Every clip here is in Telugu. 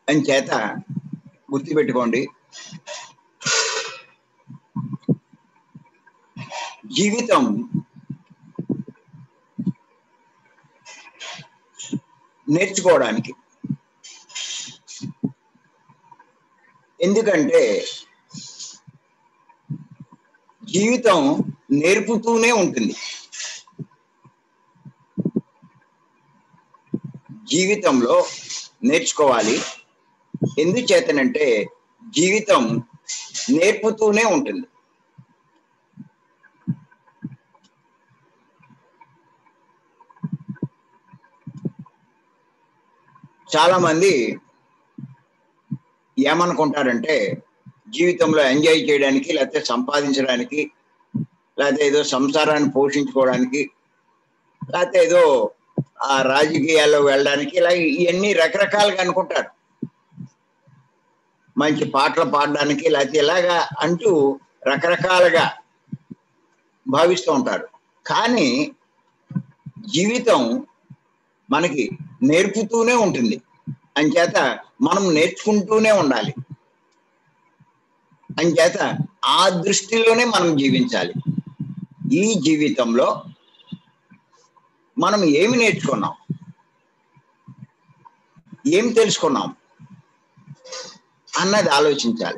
అని చేత గుర్తుపెట్టుకోండి జీవితం నేర్చుకోవడానికి ఎందుకంటే జీవితం నేర్పుతూనే ఉంటుంది జీవితంలో నేర్చుకోవాలి ఎందుచేతనంటే జీవితం నేర్పుతూనే ఉంటుంది చాలా మంది ఏమనుకుంటారంటే జీవితంలో ఎంజాయ్ చేయడానికి లేకపోతే సంపాదించడానికి లేకపోతే ఏదో సంసారాన్ని పోషించుకోవడానికి లేకపోతే ఏదో ఆ రాజకీయాల్లో వెళ్ళడానికి ఇలా ఇవన్నీ రకరకాలుగా అనుకుంటారు మంచి పాటలు పాడడానికి లేకపోతే ఇలాగా అంటూ రకరకాలుగా భావిస్తూ ఉంటారు కానీ జీవితం మనకి నేర్పుతూనే ఉంటుంది అంచేత మనం నేర్చుకుంటూనే ఉండాలి అంచేత ఆ దృష్టిలోనే మనం జీవించాలి ఈ జీవితంలో మనం ఏమి నేర్చుకున్నాం ఏం తెలుసుకున్నాం అన్నది ఆలోచించాలి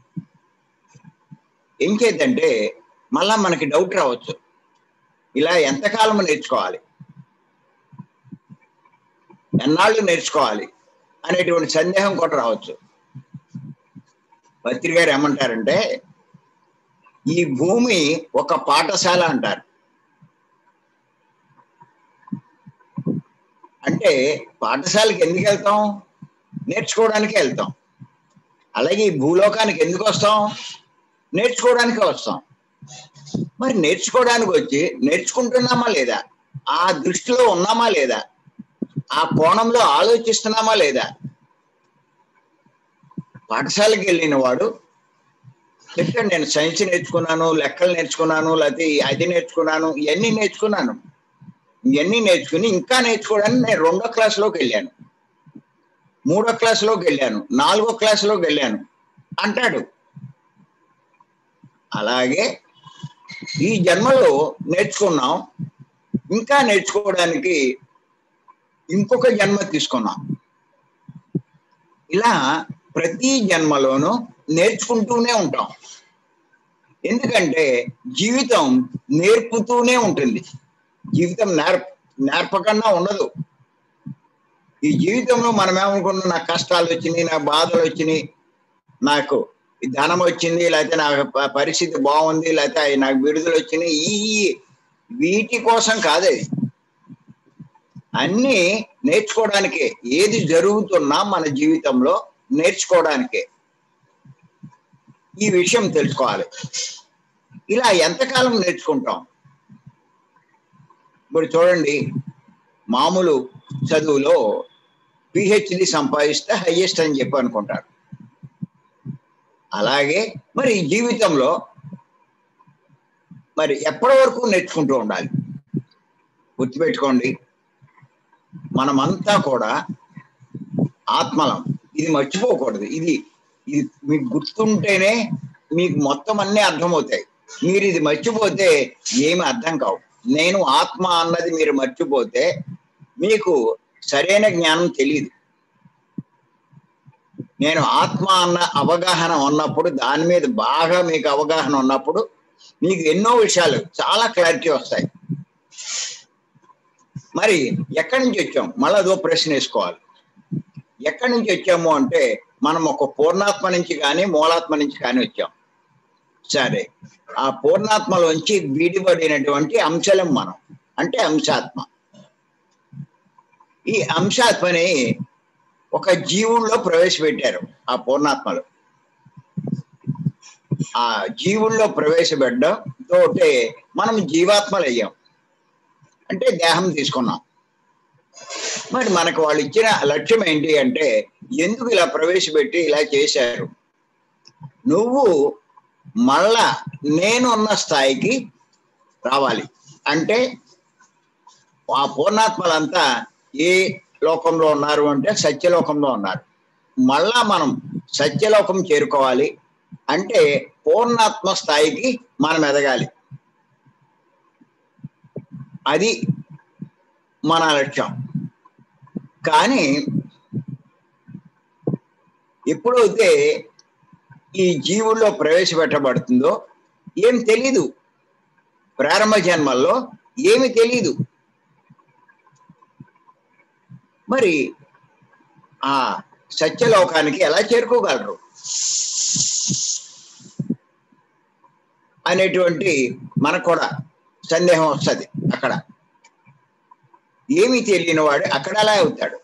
ఏం చేద్దంటే మళ్ళా మనకి డౌట్ రావచ్చు ఇలా ఎంతకాలం నేర్చుకోవాలి ఎన్నాళ్ళు నేర్చుకోవాలి అనేటువంటి సందేహం కూడా రావచ్చు పత్రి గారు ఏమంటారంటే ఈ భూమి ఒక పాఠశాల అంటారు అంటే పాఠశాలకి ఎందుకు వెళ్తాం నేర్చుకోవడానికి వెళ్తాం అలాగే ఈ భూలోకానికి ఎందుకు వస్తాం నేర్చుకోవడానికి వస్తాం మరి నేర్చుకోవడానికి వచ్చి నేర్చుకుంటున్నామా లేదా ఆ దృష్టిలో ఉన్నామా లేదా ఆ కోణంలో ఆలోచిస్తున్నామా లేదా పాఠశాలకు వెళ్ళిన వాడు చెప్తాడు నేను సైన్స్ నేర్చుకున్నాను లెక్కలు నేర్చుకున్నాను లేకపోతే అది నేర్చుకున్నాను ఇవన్నీ నేర్చుకున్నాను ఇవన్నీ నేర్చుకుని ఇంకా నేర్చుకోవడానికి నేను రెండో క్లాస్లోకి వెళ్ళాను మూడో క్లాస్లోకి వెళ్ళాను నాలుగో క్లాస్లోకి వెళ్ళాను అంటాడు అలాగే ఈ జన్మలో నేర్చుకున్నాం ఇంకా నేర్చుకోవడానికి ఇంకొక జన్మ తీసుకున్నాం ఇలా ప్రతి జన్మలోనూ నేర్చుకుంటూనే ఉంటాం ఎందుకంటే జీవితం నేర్పుతూనే ఉంటుంది జీవితం నేర్ప నేర్పకుండా ఉండదు ఈ జీవితంలో మనం ఏమనుకున్నాం నాకు కష్టాలు వచ్చినాయి నాకు బాధలు వచ్చినాయి నాకు ఈ ధనం వచ్చింది లేకపోతే నాకు ప- పరిస్థితి బాగుంది లేకపోతే అవి నాకు విడుదల వచ్చినాయి ఈ వీటి కోసం కాదది అన్ని నేర్చుకోవడానికే ఏది జరుగుతున్నా మన జీవితంలో నేర్చుకోవడానికే ఈ విషయం తెలుసుకోవాలి ఇలా ఎంతకాలం నేర్చుకుంటాం ఇప్పుడు చూడండి మామూలు చదువులో పిహెచ్డి సంపాదిస్తే హైయెస్ట్ అని చెప్పి అనుకుంటారు అలాగే మరి ఈ జీవితంలో మరి ఎప్పటి వరకు నేర్చుకుంటూ ఉండాలి గుర్తుపెట్టుకోండి మనమంతా కూడా ఆత్మలం ఇది మర్చిపోకూడదు ఇది ఇది మీకు గుర్తుంటేనే మీకు మొత్తం అన్నీ అర్థమవుతాయి మీరు ఇది మర్చిపోతే ఏమి అర్థం కావు నేను ఆత్మ అన్నది మీరు మర్చిపోతే మీకు సరైన జ్ఞానం తెలియదు నేను ఆత్మ అన్న అవగాహన ఉన్నప్పుడు దాని మీద బాగా మీకు అవగాహన ఉన్నప్పుడు మీకు ఎన్నో విషయాలు చాలా క్లారిటీ వస్తాయి మరి ఎక్కడి నుంచి వచ్చాం మళ్ళీ అదో ప్రశ్న వేసుకోవాలి ఎక్కడి నుంచి వచ్చాము అంటే మనం ఒక పూర్ణాత్మ నుంచి కానీ మూలాత్మ నుంచి కానీ వచ్చాం సరే ఆ పూర్ణాత్మలోంచి విడిపడినటువంటి అంశలం మనం అంటే అంశాత్మ ఈ అంశాత్మని ఒక జీవుల్లో ప్రవేశపెట్టారు ఆ పూర్ణాత్మలో ఆ జీవుల్లో ప్రవేశపెట్టడం తోటే మనం జీవాత్మలు అయ్యాం అంటే దేహం తీసుకున్నాం మరి మనకు వాళ్ళు ఇచ్చిన లక్ష్యం ఏంటి అంటే ఎందుకు ఇలా ప్రవేశపెట్టి ఇలా చేశారు నువ్వు మళ్ళా నేనున్న స్థాయికి రావాలి అంటే ఆ పూర్ణాత్మలంతా ఏ లోకంలో ఉన్నారు అంటే సత్యలోకంలో ఉన్నారు మళ్ళా మనం సత్యలోకం చేరుకోవాలి అంటే పూర్ణాత్మ స్థాయికి మనం ఎదగాలి అది మన లక్ష్యం కానీ ఎప్పుడైతే ఈ జీవుల్లో ప్రవేశపెట్టబడుతుందో ఏం తెలీదు ప్రారంభ జన్మల్లో ఏమి తెలీదు మరి ఆ సత్యలోకానికి ఎలా చేరుకోగలరు అనేటువంటి మనకు కూడా సందేహం వస్తుంది అక్కడ ఏమి తెలియని వాడు అక్కడ అలా అవుతాడు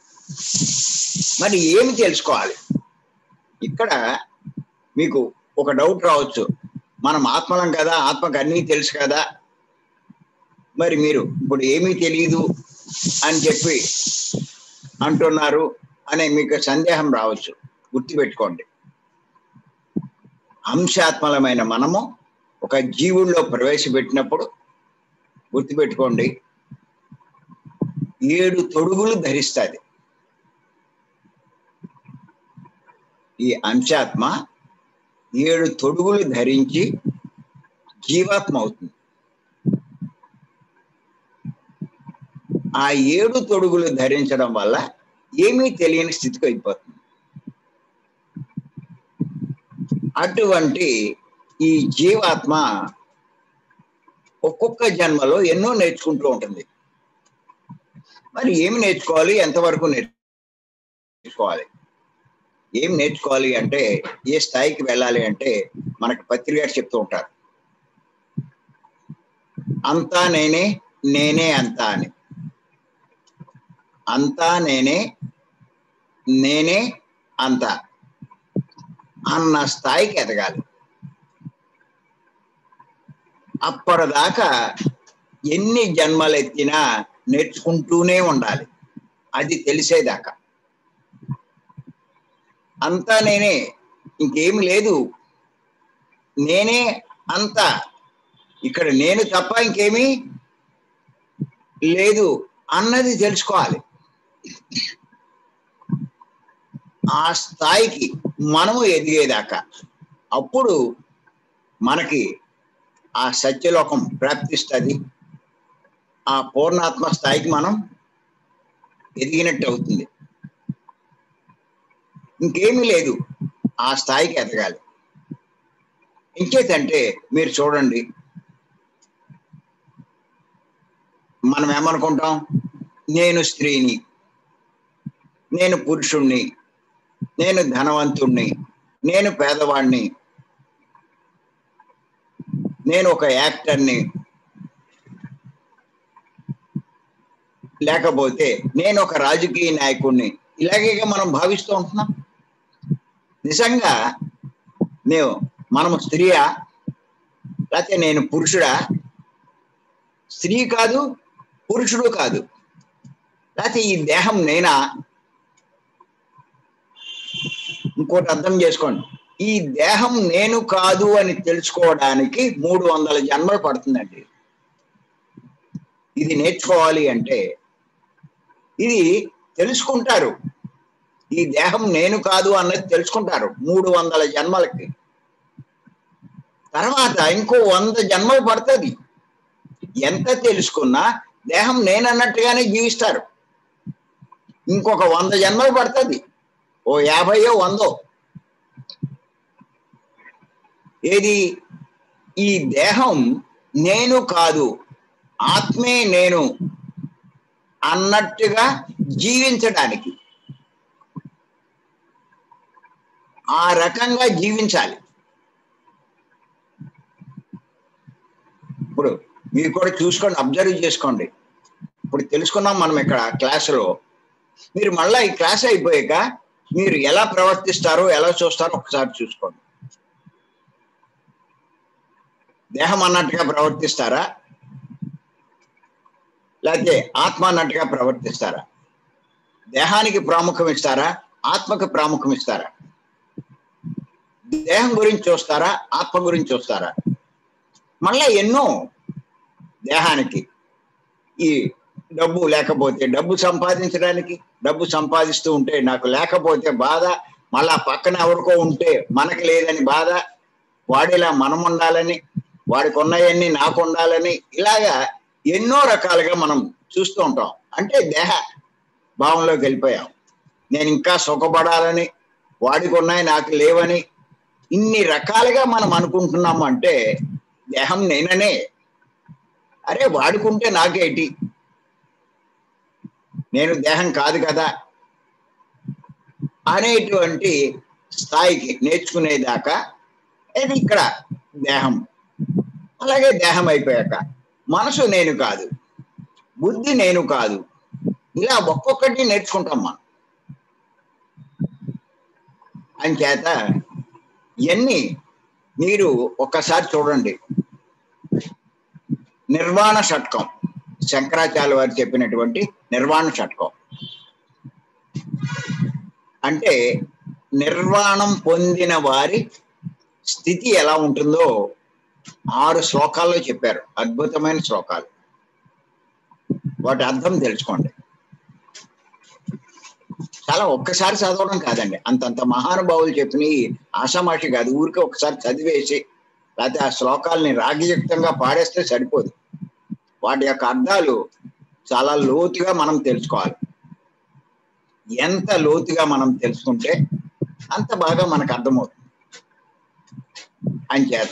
మరి ఏమి తెలుసుకోవాలి ఇక్కడ మీకు ఒక డౌట్ రావచ్చు మనం ఆత్మలం కదా ఆత్మకు అన్నీ తెలుసు కదా మరి మీరు ఇప్పుడు ఏమీ తెలియదు అని చెప్పి అంటున్నారు అనే మీకు సందేహం రావచ్చు గుర్తుపెట్టుకోండి అంశాత్మలమైన మనము ఒక జీవుల్లో ప్రవేశపెట్టినప్పుడు గుర్తుపెట్టుకోండి ఏడు తొడుగులు ధరిస్తుంది ఈ అంశాత్మ ఏడు తొడుగులు ధరించి జీవాత్మ అవుతుంది ఆ ఏడు తొడుగులు ధరించడం వల్ల ఏమీ తెలియని స్థితికి అయిపోతుంది అటువంటి ఈ జీవాత్మ ఒక్కొక్క జన్మలో ఎన్నో నేర్చుకుంటూ ఉంటుంది మరి ఏమి నేర్చుకోవాలి ఎంతవరకు నేర్చుకోవాలి ఏం నేర్చుకోవాలి అంటే ఏ స్థాయికి వెళ్ళాలి అంటే మనకి పత్రిక చెప్తూ ఉంటారు అంతా నేనే నేనే అంతా అని అంతా నేనే నేనే అంతా అన్న స్థాయికి ఎదగాలి అప్పటిదాకా ఎన్ని జన్మలు ఎత్తినా నేర్చుకుంటూనే ఉండాలి అది తెలిసేదాకా అంతా నేనే ఇంకేమి లేదు నేనే అంతా ఇక్కడ నేను తప్ప ఇంకేమీ లేదు అన్నది తెలుసుకోవాలి ఆ స్థాయికి మనము ఎదిగేదాకా అప్పుడు మనకి ఆ సత్యలోకం ప్రాప్తిస్తుంది ఆ పూర్ణాత్మ స్థాయికి మనం ఎదిగినట్టు అవుతుంది ఇంకేమీ లేదు ఆ స్థాయికి ఎదగాలి ఇంకేతంటే మీరు చూడండి మనం ఏమనుకుంటాం నేను స్త్రీని నేను పురుషుణ్ణి నేను ధనవంతుణ్ణి నేను పేదవాణ్ణి నేను ఒక యాక్టర్ని లేకపోతే నేను ఒక రాజకీయ నాయకుడిని ఇలాగే మనం భావిస్తూ ఉంటున్నాం నిజంగా మేము మనము స్త్రీయా లేకపోతే నేను పురుషుడా స్త్రీ కాదు పురుషుడు కాదు లేకపోతే ఈ దేహం నేనా ఇంకోటి అర్థం చేసుకోండి ఈ దేహం నేను కాదు అని తెలుసుకోవడానికి మూడు వందల జన్మలు పడుతుందండి ఇది నేర్చుకోవాలి అంటే ఇది తెలుసుకుంటారు ఈ దేహం నేను కాదు అన్నది తెలుసుకుంటారు మూడు వందల జన్మలకి తర్వాత ఇంకో వంద జన్మలు పడుతుంది ఎంత తెలుసుకున్నా దేహం నేను అన్నట్టుగానే జీవిస్తారు ఇంకొక వంద జన్మలు పడుతుంది ఓ యాభైయో వందో ఏది ఈ దేహం నేను కాదు ఆత్మే నేను అన్నట్టుగా జీవించడానికి ఆ రకంగా జీవించాలి ఇప్పుడు మీరు కూడా చూసుకోండి అబ్జర్వ్ చేసుకోండి ఇప్పుడు తెలుసుకున్నాం మనం ఇక్కడ క్లాసులో మీరు మళ్ళా ఈ క్లాస్ అయిపోయాక మీరు ఎలా ప్రవర్తిస్తారో ఎలా చూస్తారో ఒకసారి చూసుకోండి దేహం అన్నట్టుగా ప్రవర్తిస్తారా లేకపోతే ఆత్మ అన్నట్టుగా ప్రవర్తిస్తారా దేహానికి ప్రాముఖ్యం ఇస్తారా ఆత్మకి ప్రాముఖ్యం ఇస్తారా దేహం గురించి చూస్తారా ఆత్మ గురించి చూస్తారా మళ్ళా ఎన్నో దేహానికి ఈ డబ్బు లేకపోతే డబ్బు సంపాదించడానికి డబ్బు సంపాదిస్తూ ఉంటే నాకు లేకపోతే బాధ మళ్ళా పక్కన ఎవరికో ఉంటే మనకు లేదని బాధ వాడిలా మనం ఉండాలని వాడికి ఉన్నాయన్నీ నాకు ఉండాలని ఇలాగా ఎన్నో రకాలుగా మనం చూస్తూ ఉంటాం అంటే దేహ భావంలోకి వెళ్ళిపోయాం నేను ఇంకా సుఖపడాలని వాడికి ఉన్నాయి నాకు లేవని ఇన్ని రకాలుగా మనం అనుకుంటున్నాము అంటే దేహం నేననే అరే వాడుకుంటే నాకేటి నేను దేహం కాదు కదా అనేటువంటి స్థాయికి నేర్చుకునేదాకా ఇది ఇక్కడ దేహం అలాగే దేహం అయిపోయాక మనసు నేను కాదు బుద్ధి నేను కాదు ఇలా ఒక్కొక్కటి నేర్చుకుంటాం మనం అంచేత ఇవన్నీ మీరు ఒక్కసారి చూడండి నిర్వాణ షట్కం శంకరాచార్య వారు చెప్పినటువంటి నిర్వాణ షట్కం అంటే నిర్వాణం పొందిన వారి స్థితి ఎలా ఉంటుందో ఆరు శ్లోకాల్లో చెప్పారు అద్భుతమైన శ్లోకాలు వాటి అర్థం తెలుసుకోండి చాలా ఒక్కసారి చదవడం కాదండి అంతంత మహానుభావులు చెప్పిన ఆషామాషి కాదు ఊరికే ఒకసారి చదివేసి లేకపోతే ఆ శ్లోకాలని రాగయుక్తంగా పాడేస్తే సరిపోదు వాటి యొక్క అర్థాలు చాలా లోతుగా మనం తెలుసుకోవాలి ఎంత లోతుగా మనం తెలుసుకుంటే అంత బాగా మనకు అర్థమవుతుంది అంచేత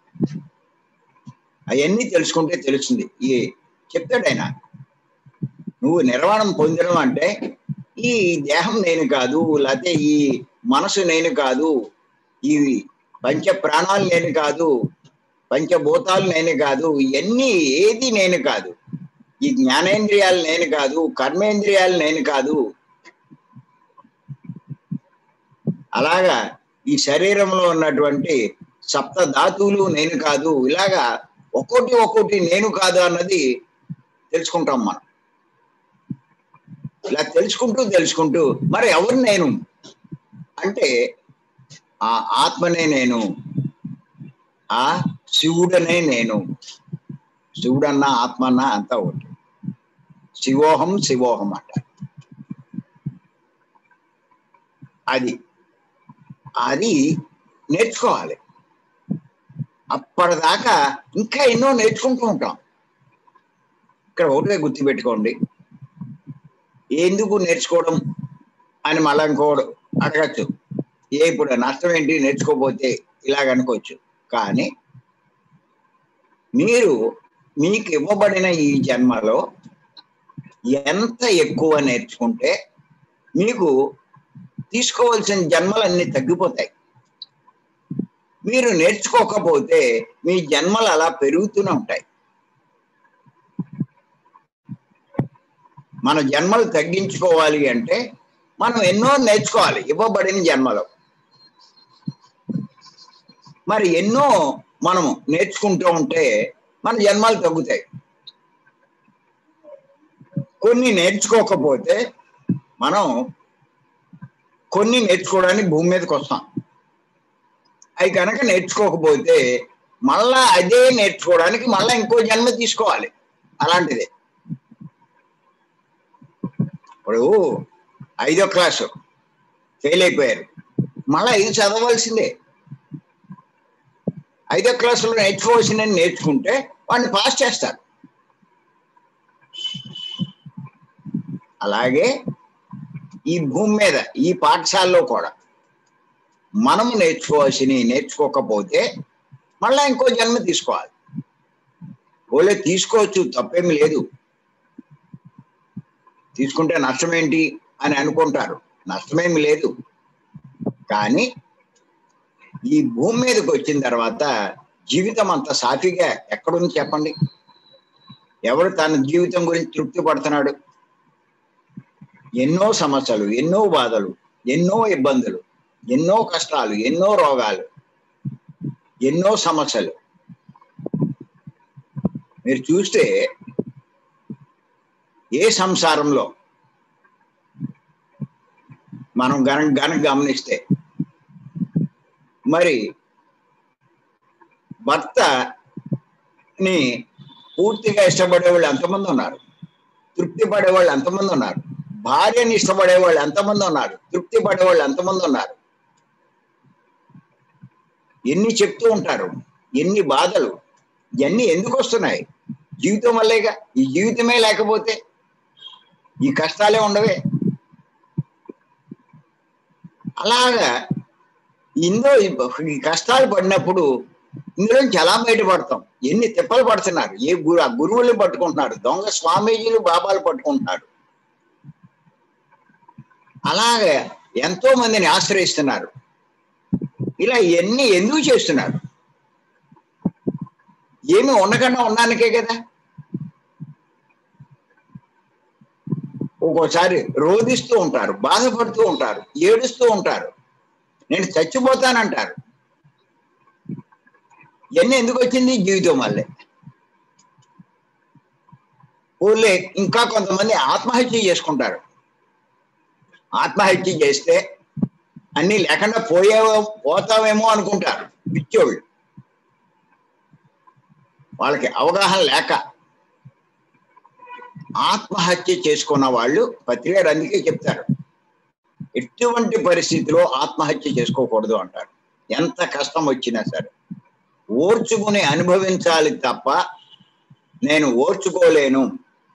అవన్నీ తెలుసుకుంటే తెలుస్తుంది ఈ చెప్తాడు ఆయన నువ్వు నిర్వాణం పొందడం అంటే ఈ దేహం నేను కాదు లేకపోతే ఈ మనసు నేను కాదు ఈ పంచ ప్రాణాలు నేను కాదు పంచభూతాలు నేను కాదు ఇవన్నీ ఏది నేను కాదు ఈ జ్ఞానేంద్రియాలు నేను కాదు కర్మేంద్రియాలు నేను కాదు అలాగా ఈ శరీరంలో ఉన్నటువంటి సప్త ధాతువులు నేను కాదు ఇలాగా ఒక్కోటి ఒక్కోటి నేను కాదు అన్నది తెలుసుకుంటాం మనం ఇలా తెలుసుకుంటూ తెలుసుకుంటూ మరి ఎవరు నేను అంటే ఆ ఆత్మనే నేను ఆ శివుడనే నేను శివుడన్నా ఆత్మన్నా అంతా ఒకటి శివోహం శివోహం అంట అది అది నేర్చుకోవాలి అప్పటిదాకా ఇంకా ఎన్నో నేర్చుకుంటూ ఉంటాం ఇక్కడ ఒకటే గుర్తుపెట్టుకోండి ఎందుకు నేర్చుకోవడం అని మళ్ళా ఇంకోడు అడగచ్చు ఏ ఇప్పుడు నష్టం ఏంటి నేర్చుకోకపోతే ఇలాగ అనుకోవచ్చు కానీ మీరు మీకు ఇవ్వబడిన ఈ జన్మలో ఎంత ఎక్కువ నేర్చుకుంటే మీకు తీసుకోవాల్సిన జన్మలన్నీ తగ్గిపోతాయి మీరు నేర్చుకోకపోతే మీ జన్మలు అలా పెరుగుతూనే ఉంటాయి మన జన్మలు తగ్గించుకోవాలి అంటే మనం ఎన్నో నేర్చుకోవాలి ఇవ్వబడిన జన్మలో మరి ఎన్నో మనము నేర్చుకుంటూ ఉంటే మన జన్మలు తగ్గుతాయి కొన్ని నేర్చుకోకపోతే మనం కొన్ని నేర్చుకోవడానికి భూమి మీదకి వస్తాం అవి కనుక నేర్చుకోకపోతే మళ్ళా అదే నేర్చుకోవడానికి మళ్ళా ఇంకో జన్మ తీసుకోవాలి అలాంటిదే ఇప్పుడు ఐదో క్లాసు ఫెయిల్ అయిపోయారు మళ్ళా ఇది చదవలసిందే ఐదో క్లాసులో నేర్చుకోవాల్సిన నేర్చుకుంటే వాడిని పాస్ చేస్తారు అలాగే ఈ భూమి మీద ఈ పాఠశాలలో కూడా మనము నేర్చుకోవాల్సినవి నేర్చుకోకపోతే మళ్ళా ఇంకో జన్మ తీసుకోవాలి ఓలే తీసుకోవచ్చు తప్పేమి లేదు తీసుకుంటే నష్టం ఏంటి అని అనుకుంటారు నష్టమేమి లేదు కానీ ఈ భూమి మీదకి వచ్చిన తర్వాత జీవితం అంత సాఫీగా ఎక్కడుంది చెప్పండి ఎవరు తన జీవితం గురించి తృప్తి పడుతున్నాడు ఎన్నో సమస్యలు ఎన్నో బాధలు ఎన్నో ఇబ్బందులు ఎన్నో కష్టాలు ఎన్నో రోగాలు ఎన్నో సమస్యలు మీరు చూస్తే ఏ సంసారంలో మనం గన గనక గమనిస్తే మరి భర్తని పూర్తిగా ఇష్టపడే వాళ్ళు ఎంతమంది ఉన్నారు తృప్తి పడేవాళ్ళు ఎంతమంది ఉన్నారు భార్యని ఇష్టపడే వాళ్ళు ఎంతమంది ఉన్నారు తృప్తి పడేవాళ్ళు ఎంతమంది ఉన్నారు ఎన్ని చెప్తూ ఉంటారు ఎన్ని బాధలు ఇవన్నీ ఎందుకు వస్తున్నాయి జీవితం వల్లేగా ఈ జీవితమే లేకపోతే ఈ కష్టాలే ఉండవే అలాగా ఇందులో ఈ కష్టాలు పడినప్పుడు ఇందులోంచి ఎలా బయటపడతాం ఎన్ని తిప్పలు పడుతున్నారు ఏ గురు ఆ గురువుల్ని పట్టుకుంటున్నారు దొంగ స్వామీజీలు బాబాలు పట్టుకుంటున్నారు అలాగే ఎంతో మందిని ఆశ్రయిస్తున్నారు ఇలా ఇవన్నీ ఎందుకు చేస్తున్నారు ఏమి ఉండకుండా ఉండడానికే కదా ఒక్కోసారి రోధిస్తూ ఉంటారు బాధపడుతూ ఉంటారు ఏడుస్తూ ఉంటారు నేను చచ్చిపోతానంటారు ఇవన్నీ ఎందుకు వచ్చింది జీవితం వల్లే ఊళ్ళే ఇంకా కొంతమంది ఆత్మహత్య చేసుకుంటారు ఆత్మహత్య చేస్తే అన్ని లేకుండా పోయేవో పోతావేమో అనుకుంటారు పిచ్చోళ్ళు వాళ్ళకి అవగాహన లేక ఆత్మహత్య చేసుకున్న వాళ్ళు పత్రిక అందుకే చెప్తారు ఎటువంటి పరిస్థితిలో ఆత్మహత్య చేసుకోకూడదు అంటారు ఎంత కష్టం వచ్చినా సరే ఓర్చుకుని అనుభవించాలి తప్ప నేను ఓర్చుకోలేను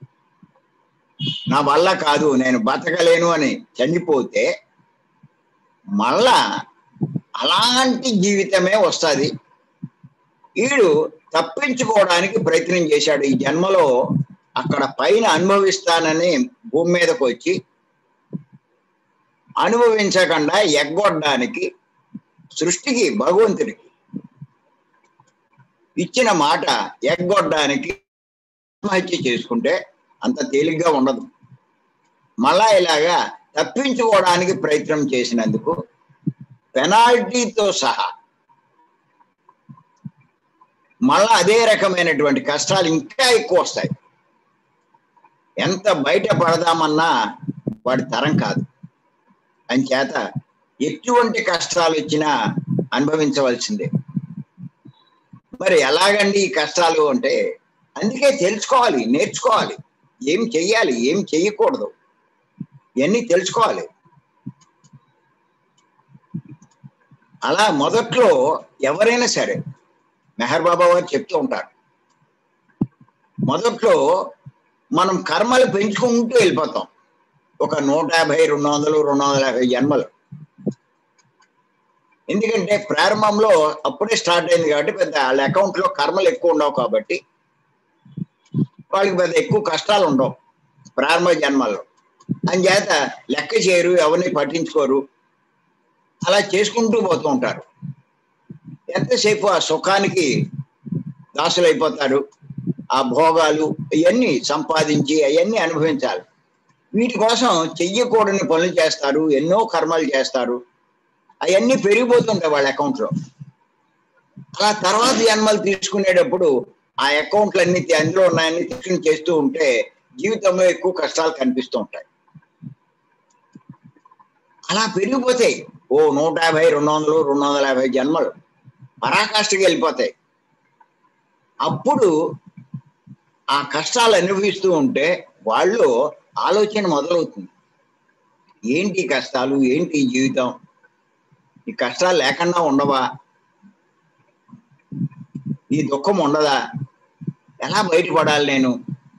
నా వల్ల కాదు నేను బతకలేను అని చనిపోతే మళ్ళా అలాంటి జీవితమే వస్తుంది వీడు తప్పించుకోవడానికి ప్రయత్నం చేశాడు ఈ జన్మలో అక్కడ పైన అనుభవిస్తానని భూమి మీదకి వచ్చి అనుభవించకుండా ఎగ్గొట్టడానికి సృష్టికి భగవంతుడికి ఇచ్చిన మాట ఎగ్గొట్టడానికి ఆత్మహత్య చేసుకుంటే అంత తేలిగ్గా ఉండదు మళ్ళా ఇలాగా తప్పించుకోవడానికి ప్రయత్నం చేసినందుకు పెనాల్టీతో సహా మళ్ళా అదే రకమైనటువంటి కష్టాలు ఇంకా ఎక్కువ వస్తాయి ఎంత బయట పడదామన్నా వాడి తరం కాదు అంచేత ఎటువంటి కష్టాలు వచ్చినా అనుభవించవలసిందే మరి ఎలాగండి ఈ కష్టాలు అంటే అందుకే తెలుసుకోవాలి నేర్చుకోవాలి ఏం చెయ్యాలి ఏం చెయ్యకూడదు ఇవన్నీ తెలుసుకోవాలి అలా మొదట్లో ఎవరైనా సరే మెహర్ బాబా వారు చెప్తూ ఉంటారు మొదట్లో మనం కర్మలు పెంచుకుంటూ వెళ్ళిపోతాం ఒక నూట యాభై రెండు వందలు రెండు వందల యాభై జన్మలు ఎందుకంటే ప్రారంభంలో అప్పుడే స్టార్ట్ అయింది కాబట్టి పెద్ద వాళ్ళ అకౌంట్ లో కర్మలు ఎక్కువ ఉండవు కాబట్టి వాళ్ళకి పెద్ద ఎక్కువ కష్టాలు ఉండవు ప్రారంభ జన్మల్లో చేత లెక్క చేయరు ఎవరిని పట్టించుకోరు అలా చేసుకుంటూ పోతూ ఉంటారు ఎంతసేపు ఆ సుఖానికి దాసులైపోతారు ఆ భోగాలు ఇవన్నీ సంపాదించి అవన్నీ అనుభవించాలి వీటి కోసం చెయ్యకూడని పనులు చేస్తారు ఎన్నో కర్మలు చేస్తారు అవన్నీ పెరిగిపోతుంటాయి వాళ్ళ అకౌంట్లో అలా తర్వాత జన్మలు తీసుకునేటప్పుడు ఆ అకౌంట్లన్నీ అందులో ఉన్నాయన్నీ తీసుకుని చేస్తూ ఉంటే జీవితంలో ఎక్కువ కష్టాలు కనిపిస్తూ ఉంటాయి అలా పెరిగిపోతాయి ఓ నూట యాభై రెండు వందలు రెండు వందల యాభై జన్మలు పరాకాష్ఠకి వెళ్ళిపోతాయి అప్పుడు ఆ కష్టాలు అనుభవిస్తూ ఉంటే వాళ్ళు ఆలోచన మొదలవుతుంది ఏంటి కష్టాలు ఏంటి జీవితం ఈ కష్టాలు లేకుండా ఉండవా ఈ దుఃఖం ఉండదా ఎలా బయటపడాలి నేను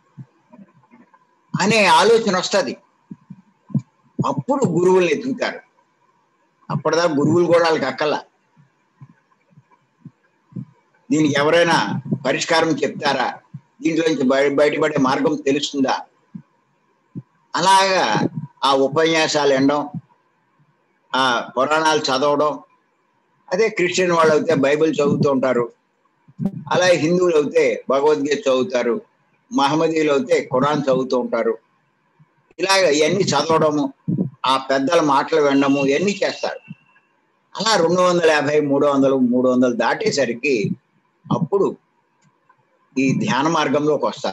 అనే ఆలోచన వస్తుంది అప్పుడు గురువుల్ని ఎత్తుకుతారు అప్పటిదా గురువులు కూడా వాళ్ళకి అక్కల దీనికి ఎవరైనా పరిష్కారం చెప్తారా దీంట్లోంచి బయ బయటపడే మార్గం తెలుస్తుందా అలాగా ఆ ఉపన్యాసాలు వినడం ఆ పురాణాలు చదవడం అదే క్రిస్టియన్ వాళ్ళు అయితే బైబిల్ చదువుతూ ఉంటారు అలాగే హిందువులు అయితే భగవద్గీత చదువుతారు మహమ్మదీయులు అయితే ఖురాన్ చదువుతూ ఉంటారు ఇలాగ ఇవన్నీ చదవడము ఆ పెద్దల మాటలు వినడము ఇవన్నీ చేస్తారు అలా రెండు వందల యాభై మూడు వందలు మూడు వందలు దాటేసరికి అప్పుడు ఈ ధ్యాన మార్గంలోకి వస్తారు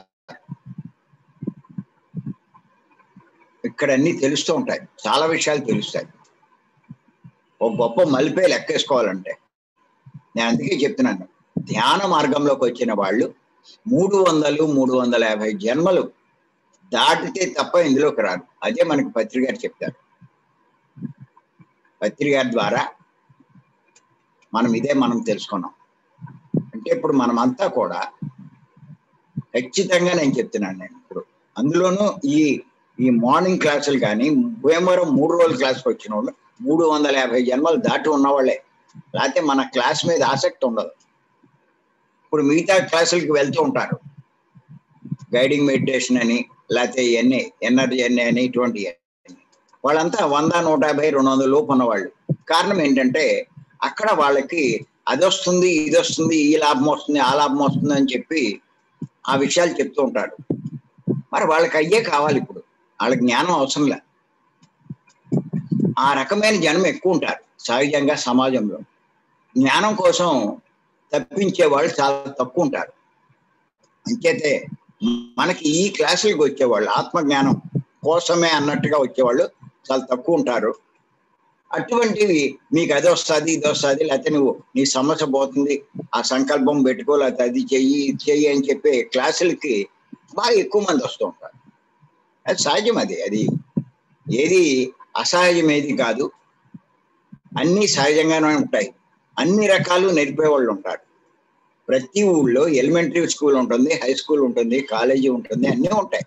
ఇక్కడ అన్ని తెలుస్తూ ఉంటాయి చాలా విషయాలు తెలుస్తాయి ఒక గొప్ప మలిపే లెక్కేసుకోవాలంటే నేను అందుకే చెప్తున్నాను ధ్యాన మార్గంలోకి వచ్చిన వాళ్ళు మూడు వందలు మూడు వందల యాభై జన్మలు దాటితే తప్ప ఇందులోకి రారు అదే మనకి పత్రి గారు చెప్తారు పత్రి గారి ద్వారా మనం ఇదే మనం తెలుసుకున్నాం అంటే ఇప్పుడు మనమంతా కూడా ఖచ్చితంగా నేను చెప్తున్నాను నేను ఇప్పుడు అందులోనూ ఈ ఈ మార్నింగ్ క్లాసులు కానీ భీమవరం మూడు రోజుల క్లాస్కి వచ్చిన వాళ్ళు మూడు వందల యాభై జన్మలు దాటి ఉన్నవాళ్ళే లేకపోతే మన క్లాస్ మీద ఆసక్తి ఉండదు ఇప్పుడు మిగతా క్లాసులకి వెళ్తూ ఉంటారు గైడింగ్ మెడిటేషన్ అని లేకపోతే ఇవన్నీ ఎనర్జీ అని అని ఇటువంటి వాళ్ళంతా వంద నూట యాభై రెండు వందల లోపు ఉన్నవాళ్ళు కారణం ఏంటంటే అక్కడ వాళ్ళకి అది వస్తుంది ఇది వస్తుంది ఈ లాభం వస్తుంది ఆ లాభం వస్తుంది అని చెప్పి ఆ విషయాలు చెప్తూ ఉంటాడు మరి వాళ్ళకి అయ్యే కావాలి ఇప్పుడు వాళ్ళకి జ్ఞానం అవసరం లే ఆ రకమైన జనం ఎక్కువ ఉంటారు సహజంగా సమాజంలో జ్ఞానం కోసం తప్పించే వాళ్ళు చాలా తక్కువ ఉంటారు అంచేతే మనకి ఈ క్లాసులకు వచ్చేవాళ్ళు ఆత్మజ్ఞానం కోసమే అన్నట్టుగా వచ్చేవాళ్ళు చాలా తక్కువ ఉంటారు అటువంటివి మీకు అది వస్తుంది ఇది వస్తుంది లేకపోతే నువ్వు నీ సమస్య పోతుంది ఆ సంకల్పం పెట్టుకో లేకపోతే అది చెయ్యి ఇది చెయ్యి అని చెప్పే క్లాసులకి బాగా ఎక్కువ మంది వస్తూ ఉంటారు అది సహజం అది అది ఏది అసహజం ఏది కాదు అన్నీ సహజంగానే ఉంటాయి అన్ని రకాలు నేర్పే వాళ్ళు ఉంటారు ప్రతి ఊళ్ళో ఎలిమెంటరీ స్కూల్ ఉంటుంది హై స్కూల్ ఉంటుంది కాలేజీ ఉంటుంది అన్నీ ఉంటాయి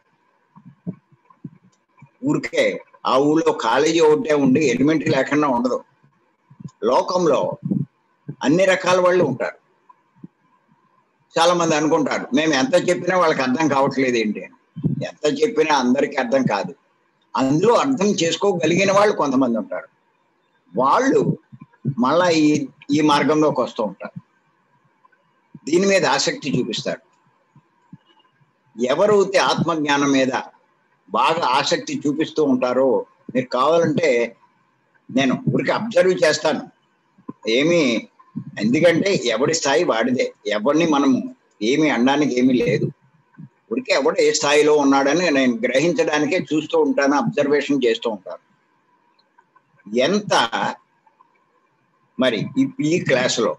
ఊరికే ఆ ఊళ్ళో కాలేజీ ఒకటే ఉండి ఎలిమెంటరీ లేకుండా ఉండదు లోకంలో అన్ని రకాల వాళ్ళు ఉంటారు చాలా మంది అనుకుంటారు మేము ఎంత చెప్పినా వాళ్ళకి అర్థం కావట్లేదు ఏంటి అని ఎంత చెప్పినా అందరికీ అర్థం కాదు అందులో అర్థం చేసుకోగలిగిన వాళ్ళు కొంతమంది ఉంటారు వాళ్ళు మళ్ళా ఈ ఈ మార్గంలోకి వస్తూ ఉంటారు దీని మీద ఆసక్తి చూపిస్తారు ఎవరైతే ఆత్మజ్ఞానం మీద బాగా ఆసక్తి చూపిస్తూ ఉంటారో మీరు కావాలంటే నేను ఊరికి అబ్జర్వ్ చేస్తాను ఏమి ఎందుకంటే ఎవడి స్థాయి వాడిదే ఎవరిని మనము ఏమి అనడానికి ఏమీ లేదు ఊరికే ఎవడు ఏ స్థాయిలో ఉన్నాడని నేను గ్రహించడానికే చూస్తూ ఉంటాను అబ్జర్వేషన్ చేస్తూ ఉంటాను ఎంత మరి ఈ ఈ క్లాసులో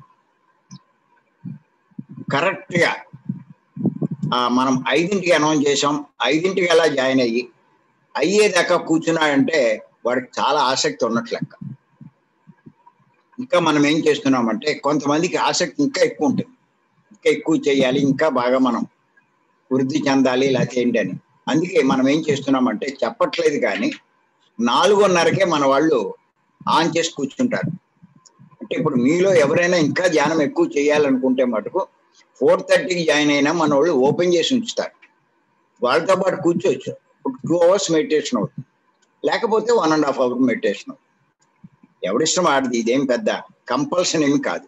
కరెక్ట్గా మనం ఐదింటికి అనౌన్స్ చేసాం ఐదింటికి ఎలా జాయిన్ అయ్యి అయ్యేదాకా కూర్చున్నాడంటే వాడికి చాలా ఆసక్తి ఉన్నట్లు లెక్క ఇంకా మనం ఏం చేస్తున్నామంటే కొంతమందికి ఆసక్తి ఇంకా ఎక్కువ ఉంటుంది ఇంకా ఎక్కువ చేయాలి ఇంకా బాగా మనం వృద్ధి చెందాలి లేకపోతే ఏంటని అందుకే మనం ఏం చేస్తున్నామంటే చెప్పట్లేదు కానీ నాలుగున్నరకే మన వాళ్ళు ఆన్ చేసి కూర్చుంటారు అంటే ఇప్పుడు మీలో ఎవరైనా ఇంకా ధ్యానం ఎక్కువ చేయాలనుకుంటే మటుకు ఫోర్ థర్టీకి జాయిన్ అయినా మన వాళ్ళు ఓపెన్ చేసి ఉంచుతారు వాళ్ళతో పాటు కూర్చోవచ్చు టూ అవర్స్ మెడిటేషన్ అవుతుంది లేకపోతే one and half hour meditation అవుతుంది ఎవడిష్టం ఆడది ఇదేం పెద్ద కంపల్షన్ ఏమి కాదు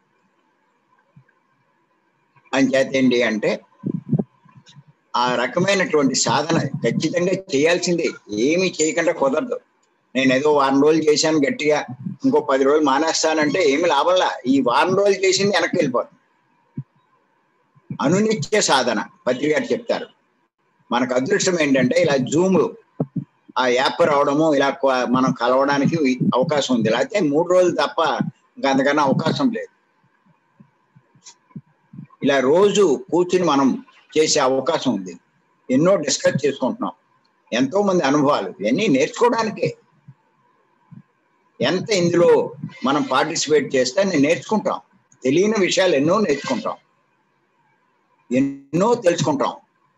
అంచేత ఏంటి అంటే ఆ రకమైనటువంటి సాధన ఖచ్చితంగా చేయాల్సిందే ఏమీ చేయకుండా కుదరదు నేను ఏదో వారం రోజులు చేశాను గట్టిగా ఇంకో పది రోజులు మానేస్తానంటే ఏమి లాభంలా ఈ వారం రోజులు చేసింది వెనక్కి వెళ్ళిపోతుంది అనునిత్య సాధన పత్రిక చెప్తారు మనకు అదృష్టం ఏంటంటే ఇలా జూమ్లు ఆ యాప్ రావడము ఇలా మనం కలవడానికి అవకాశం ఉంది లేకపోతే మూడు రోజులు తప్ప ఇంకా అంతకన్నా అవకాశం లేదు ఇలా రోజు కూర్చుని మనం చేసే అవకాశం ఉంది ఎన్నో డిస్కస్ చేసుకుంటున్నాం ఎంతో మంది అనుభవాలు ఇవన్నీ నేర్చుకోవడానికే ఎంత ఇందులో మనం పార్టిసిపేట్ చేస్తే నేను నేర్చుకుంటాం తెలియని విషయాలు ఎన్నో నేర్చుకుంటాం ఎన్నో తెలుసుకుంటాం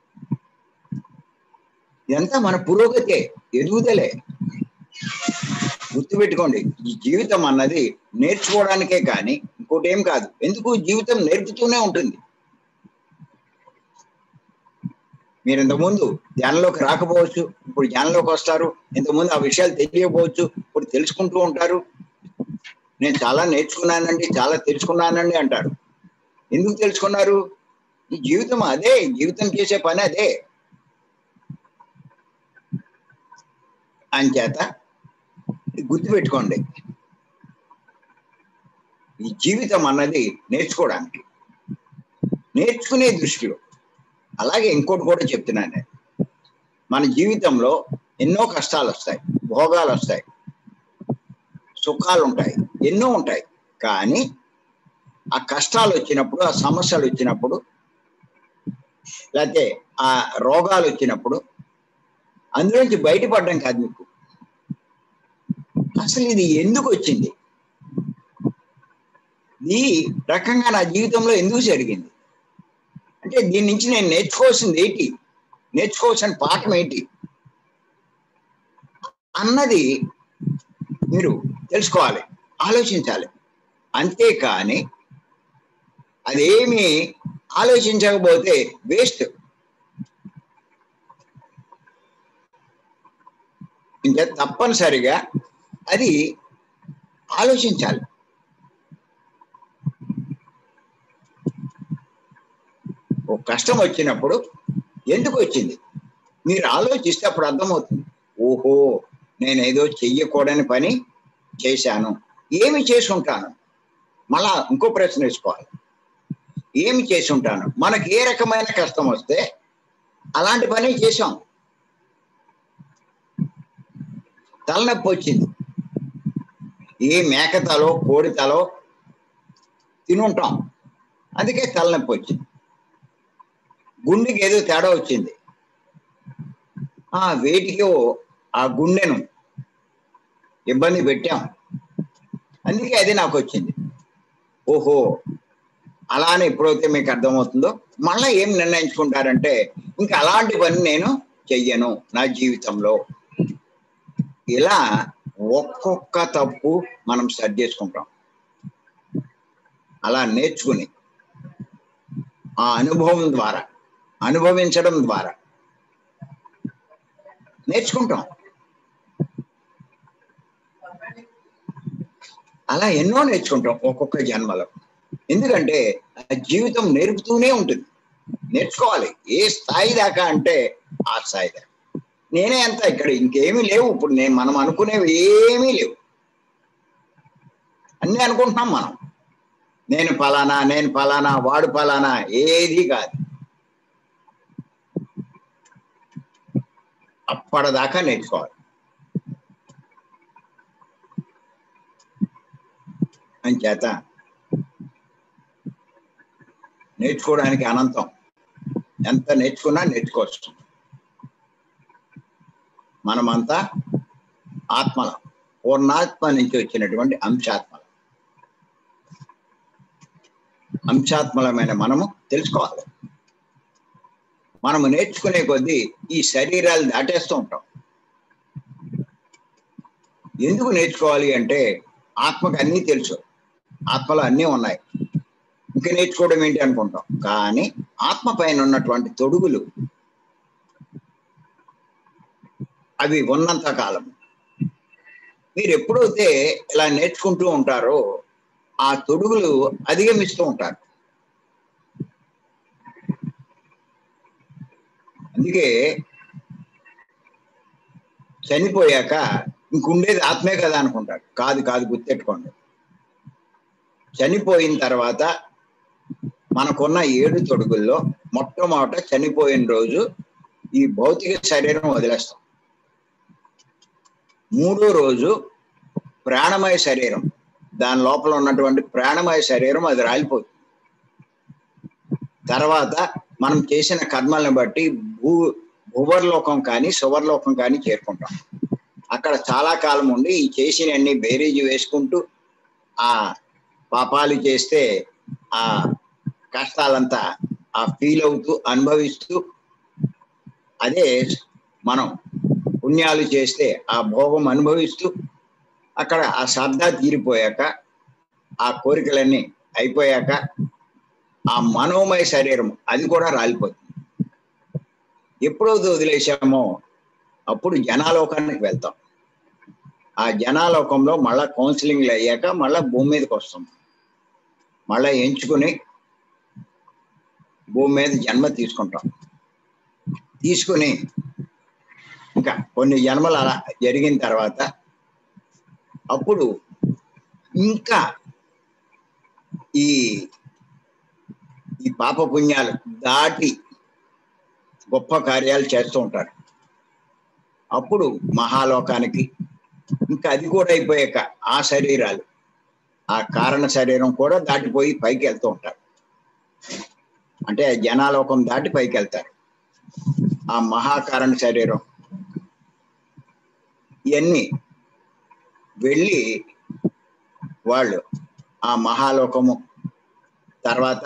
ఇదంతా మన పురోగతే ఎదుగుదలే గుర్తుపెట్టుకోండి ఈ జీవితం అన్నది నేర్చుకోవడానికే కానీ ఇంకోటి ఏం కాదు ఎందుకు జీవితం నేర్పుతూనే ఉంటుంది మీరు ఇంతకుముందు ధ్యానంలోకి రాకపోవచ్చు ఇప్పుడు ధ్యానంలోకి వస్తారు ఇంతకుముందు ఆ విషయాలు తెలియకపోవచ్చు ఇప్పుడు తెలుసుకుంటూ ఉంటారు నేను చాలా నేర్చుకున్నానండి చాలా తెలుసుకున్నానండి అంటారు ఎందుకు తెలుసుకున్నారు ఈ జీవితం అదే జీవితం చేసే పని అదే అంచేత గుర్తుపెట్టుకోండి ఈ జీవితం అన్నది నేర్చుకోవడానికి నేర్చుకునే దృష్టిలో అలాగే ఇంకోటి కూడా చెప్తున్నాను నేను మన జీవితంలో ఎన్నో కష్టాలు వస్తాయి భోగాలు వస్తాయి సుఖాలు ఉంటాయి ఎన్నో ఉంటాయి కానీ ఆ కష్టాలు వచ్చినప్పుడు ఆ సమస్యలు వచ్చినప్పుడు లేకపోతే ఆ రోగాలు వచ్చినప్పుడు అందులోంచి బయటపడడం కాదు మీకు అసలు ఇది ఎందుకు వచ్చింది ఈ రకంగా నా జీవితంలో ఎందుకు జరిగింది అంటే దీని నుంచి నేను నేర్చుకోవాల్సింది ఏంటి నేర్చుకోవాల్సిన పాఠం ఏంటి అన్నది మీరు తెలుసుకోవాలి ఆలోచించాలి అంతేకాని అదేమి ఆలోచించకపోతే వేస్ట్ ఇంకా తప్పనిసరిగా అది ఆలోచించాలి ఒక కష్టం వచ్చినప్పుడు ఎందుకు వచ్చింది మీరు ఆలోచిస్తే అప్పుడు అర్థమవుతుంది ఓహో నేను ఏదో చెయ్యకూడని పని చేశాను ఏమి చేసి ఉంటాను మళ్ళా ఇంకో ప్రశ్న వేసుకోవాలి ఏమి చేసి ఉంటాను మనకి ఏ రకమైన కష్టం వస్తే అలాంటి పని చేసాం తలనొప్పి వచ్చింది ఏ మేక తలో కోడి తలో తినుంటాం అందుకే తలనొప్పి వచ్చింది గుండెకి ఏదో తేడా వచ్చింది ఆ వేటికి ఆ గుండెను ఇబ్బంది పెట్టాం అందుకే అది నాకు వచ్చింది ఓహో అలానే ఎప్పుడైతే మీకు అర్థమవుతుందో మళ్ళీ ఏం నిర్ణయించుకుంటారంటే ఇంకా అలాంటి పని నేను చెయ్యను నా జీవితంలో ఇలా ఒక్కొక్క తప్పు మనం సరి చేసుకుంటాం అలా నేర్చుకుని ఆ అనుభవం ద్వారా అనుభవించడం ద్వారా నేర్చుకుంటాం అలా ఎన్నో నేర్చుకుంటాం ఒక్కొక్క జన్మలో ఎందుకంటే ఆ జీవితం నేర్పుతూనే ఉంటుంది నేర్చుకోవాలి ఏ స్థాయి దాకా అంటే ఆ స్థాయి దాకా నేనే అంత ఇక్కడ ఇంకేమీ లేవు ఇప్పుడు నేను మనం అనుకునేవి ఏమీ లేవు అన్నీ అనుకుంటున్నాం మనం నేను ఫలానా నేను ఫలానా వాడు ఫలానా ఏది కాదు అప్పటిదాకా నేర్చుకోవాలి అంచేత నేర్చుకోవడానికి అనంతం ఎంత నేర్చుకున్నా నేర్చుకోవచ్చు మనమంతా ఆత్మల పూర్ణాత్మ నుంచి వచ్చినటువంటి అంశాత్మల అంశాత్మలమైన మనము తెలుసుకోవాలి మనము నేర్చుకునే కొద్దీ ఈ శరీరాలు దాటేస్తూ ఉంటాం ఎందుకు నేర్చుకోవాలి అంటే ఆత్మకు అన్నీ తెలుసు ఆత్మలో అన్నీ ఉన్నాయి ఇంకా నేర్చుకోవడం ఏంటి అనుకుంటాం కానీ ఆత్మ పైన ఉన్నటువంటి తొడుగులు అవి ఉన్నంత కాలం మీరు ఎప్పుడైతే ఇలా నేర్చుకుంటూ ఉంటారో ఆ తొడుగులు అధిగమిస్తూ ఉంటారు అందుకే చనిపోయాక ఇంకుండేది ఆత్మే కదా అనుకుంటాడు కాదు కాదు గుర్తెట్టుకోండి చనిపోయిన తర్వాత మనకున్న ఏడు తొడుగుల్లో మొట్టమొదట చనిపోయిన రోజు ఈ భౌతిక శరీరం వదిలేస్తాం మూడో రోజు ప్రాణమయ శరీరం దాని లోపల ఉన్నటువంటి ప్రాణమయ శరీరం అది రాలిపోతుంది తర్వాత మనం చేసిన కర్మల్ని బట్టి భూ భూవర్లోకం కానీ సువర్లోకం కానీ చేరుకుంటాం అక్కడ చాలా కాలం ఉండి ఈ చేసినన్ని బేరీజు వేసుకుంటూ ఆ పాపాలు చేస్తే ఆ కష్టాలంతా ఆ ఫీల్ అవుతూ అనుభవిస్తూ అదే మనం పుణ్యాలు చేస్తే ఆ భోగం అనుభవిస్తూ అక్కడ ఆ శ్రద్ధ తీరిపోయాక ఆ కోరికలన్నీ అయిపోయాక ఆ మనోమయ శరీరం అది కూడా రాలిపోతుంది ఎప్పుడైతే వదిలేసామో అప్పుడు జనాలోకానికి వెళ్తాం ఆ జనాలోకంలో మళ్ళా కౌన్సిలింగ్లు అయ్యాక మళ్ళా భూమి మీదకి వస్తాం మళ్ళా ఎంచుకుని భూమి మీద జన్మ తీసుకుంటాం తీసుకుని ఇంకా కొన్ని జన్మలు అలా జరిగిన తర్వాత అప్పుడు ఇంకా ఈ ఈ పాప పుణ్యాలు దాటి గొప్ప కార్యాలు చేస్తూ ఉంటారు అప్పుడు మహాలోకానికి ఇంకా అది కూడా అయిపోయాక ఆ శరీరాలు ఆ కారణ శరీరం కూడా దాటిపోయి పైకి వెళ్తూ ఉంటారు అంటే జనాలోకం దాటి పైకి వెళ్తారు ఆ మహాకారణ శరీరం ఇవన్నీ వెళ్ళి వాళ్ళు ఆ మహాలోకము తర్వాత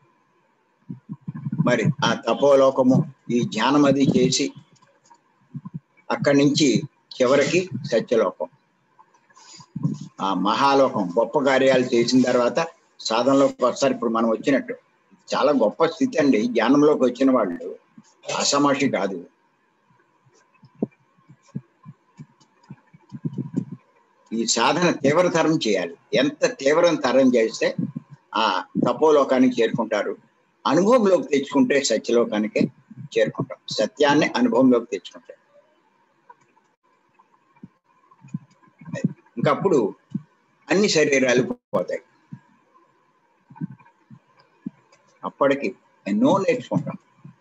మరి ఆ తపోలోకము ఈ ధ్యానం అది చేసి అక్కడి నుంచి చివరికి సత్యలోకం ఆ మహాలోకం గొప్ప కార్యాలు చేసిన తర్వాత సాధనలోకి వస్తారు ఇప్పుడు మనం వచ్చినట్టు చాలా గొప్ప స్థితి అండి జ్ఞానంలోకి వచ్చిన వాళ్ళు అసమాషి కాదు ఈ సాధన తీవ్రతరం చేయాలి ఎంత తీవ్రతరం చేస్తే ఆ తపోలోకానికి చేరుకుంటారు అనుభవంలోకి తెచ్చుకుంటే సత్యలోకానికి చేరుకుంటాం సత్యాన్ని అనుభవంలోకి తెచ్చుకుంటాం ఇంకప్పుడు అన్ని శరీరాలు పోతాయి అప్పటికి ఎన్నో నేర్చుకుంటాం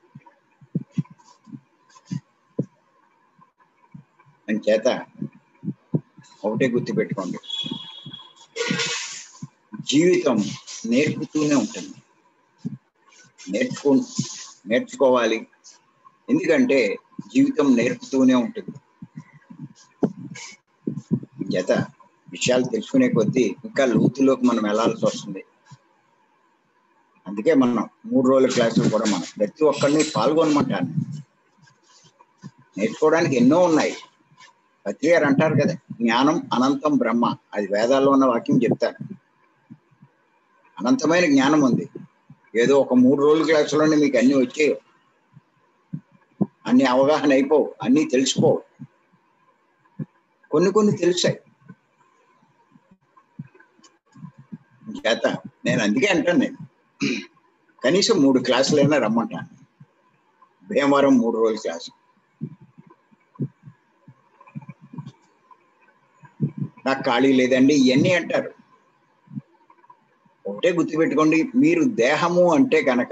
అని చేత ఒకటే గుర్తుపెట్టుకోండి జీవితం నేర్పుతూనే ఉంటుంది నేర్చుకో నేర్చుకోవాలి ఎందుకంటే జీవితం నేర్పుతూనే ఉంటుంది చేత విషయాలు తెలుసుకునే కొద్దీ ఇంకా లోతులోకి మనం వెళ్ళాల్సి వస్తుంది అందుకే మనం మూడు రోజుల క్లాసులు కూడా మనం ప్రతి ఒక్కరిని పాల్గొనమంటాను నేర్చుకోవడానికి ఎన్నో ఉన్నాయి పత్రి గారు అంటారు కదా జ్ఞానం అనంతం బ్రహ్మ అది వేదాల్లో ఉన్న వాక్యం చెప్తారు అనంతమైన జ్ఞానం ఉంది ఏదో ఒక మూడు రోజుల క్లాసులోనే మీకు అన్ని వచ్చేయో అన్ని అవగాహన అయిపోవు అన్ని తెలిసిపోవు కొన్ని కొన్ని తెలుసాయి చేత నేను అందుకే అంటాను నేను కనీసం మూడు క్లాసులైనా రమ్మంటాను భీమవరం మూడు రోజుల క్లాసు నాకు ఖాళీ లేదండి ఇవన్నీ అంటారు ఒకటే గుర్తుపెట్టుకోండి మీరు దేహము అంటే కనుక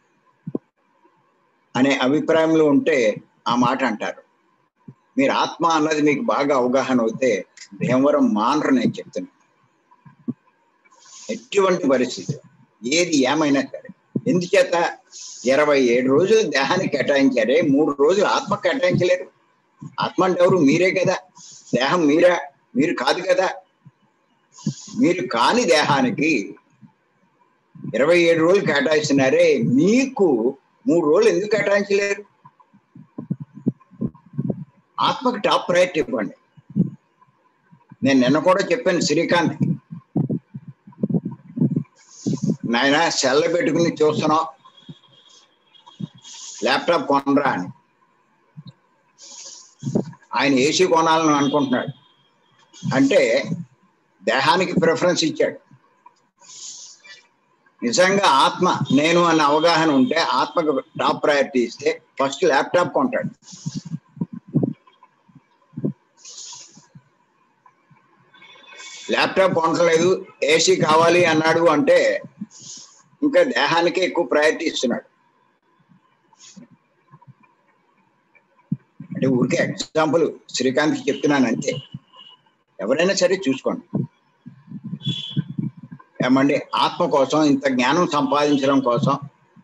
అనే అభిప్రాయంలో ఉంటే ఆ మాట అంటారు మీరు ఆత్మ అన్నది మీకు బాగా అవగాహన అవుతే భీమవరం మానరు నేను చెప్తున్నాను ఎటువంటి పరిస్థితి ఏది ఏమైనా సరే ఎందుచేత ఇరవై ఏడు రోజులు దేహానికి కేటాయించారే మూడు రోజులు ఆత్మ కేటాయించలేరు ఆత్మ అంటే ఎవరు మీరే కదా దేహం మీరా మీరు కాదు కదా మీరు కాని దేహానికి ఇరవై ఏడు రోజులు కేటాయిస్తున్నారే మీకు మూడు రోజులు ఎందుకు కేటాయించలేరు ఆత్మకి టాప్ ప్రయారిటీ ఇవ్వండి నేను నిన్న కూడా చెప్పాను శ్రీకాంత్ నాయన సెల్ల పెట్టుకుని చూస్తున్నావు ల్యాప్టాప్ కొనరా అని ఆయన ఏసీ కొనాలని అనుకుంటున్నాడు అంటే దేహానికి ప్రిఫరెన్స్ ఇచ్చాడు నిజంగా ఆత్మ నేను అన్న అవగాహన ఉంటే ఆత్మకు టాప్ ప్రయారిటీ ఇస్తే ఫస్ట్ ల్యాప్టాప్ కొంటాడు ల్యాప్టాప్ కొనట్లేదు ఏసీ కావాలి అన్నాడు అంటే ఇంకా దేహానికి ఎక్కువ ప్రయారిటీ ఇస్తున్నాడు అంటే ఊరికే ఎగ్జాంపుల్ శ్రీకాంత్కి చెప్తున్నాను అంతే ఎవరైనా సరే చూసుకోండి ఏమండి ఆత్మ కోసం ఇంత జ్ఞానం సంపాదించడం కోసం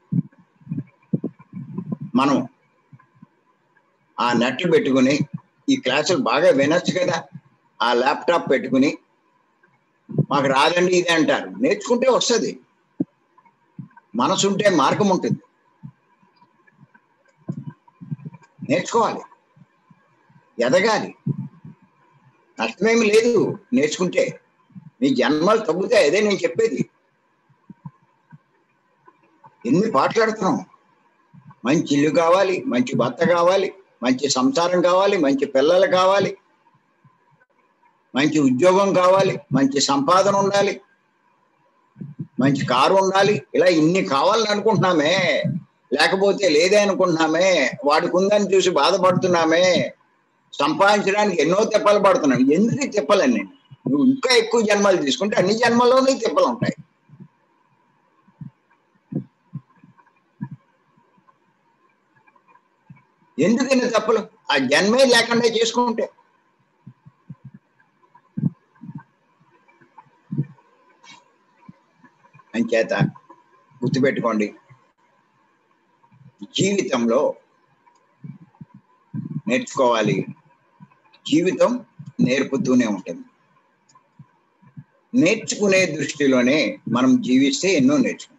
మనం ఆ నెట్ పెట్టుకుని ఈ క్లాసులు బాగా వినొచ్చు కదా ఆ ల్యాప్టాప్ పెట్టుకుని మాకు రాదండి ఇది అంటారు నేర్చుకుంటే వస్తుంది మనసుంటే మార్గం ఉంటుంది నేర్చుకోవాలి ఎదగాలి నష్టమేమి లేదు నేర్చుకుంటే మీ జన్మలు తగ్గుతాయి అదే నేను చెప్పేది ఎన్ని పాటలాడుతున్నాం మంచి ఇల్లు కావాలి మంచి భర్త కావాలి మంచి సంసారం కావాలి మంచి పిల్లలు కావాలి మంచి ఉద్యోగం కావాలి మంచి సంపాదన ఉండాలి మంచి కారు ఉండాలి ఇలా ఇన్ని కావాలని అనుకుంటున్నామే లేకపోతే లేదే అనుకుంటున్నామే వాడికి ఉందని చూసి బాధపడుతున్నామే సంపాదించడానికి ఎన్నో తిప్పలు పడుతున్నాం ఎందుకు తిప్పలని నేను నువ్వు ఇంకా ఎక్కువ జన్మలు తీసుకుంటే అన్ని జన్మల్లోనే తిప్పలు ఉంటాయి ఎందుకు ఇన్ని తప్పులు ఆ జన్మే లేకుండా చేసుకుంటే అంచేత గుర్తుపెట్టుకోండి జీవితంలో నేర్చుకోవాలి జీవితం నేర్పుతూనే ఉంటుంది నేర్చుకునే దృష్టిలోనే మనం జీవిస్తే ఎన్నో నేర్చుకుంటాం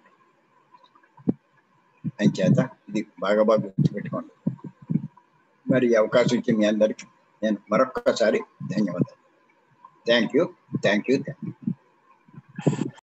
అంచేత ఇది బాగా బాగా గుర్తుపెట్టుకోండి మరి ఈ అవకాశం ఇచ్చి మీ అందరికి నేను మరొక్కసారి ధన్యవాదాలు thank you thank you thank you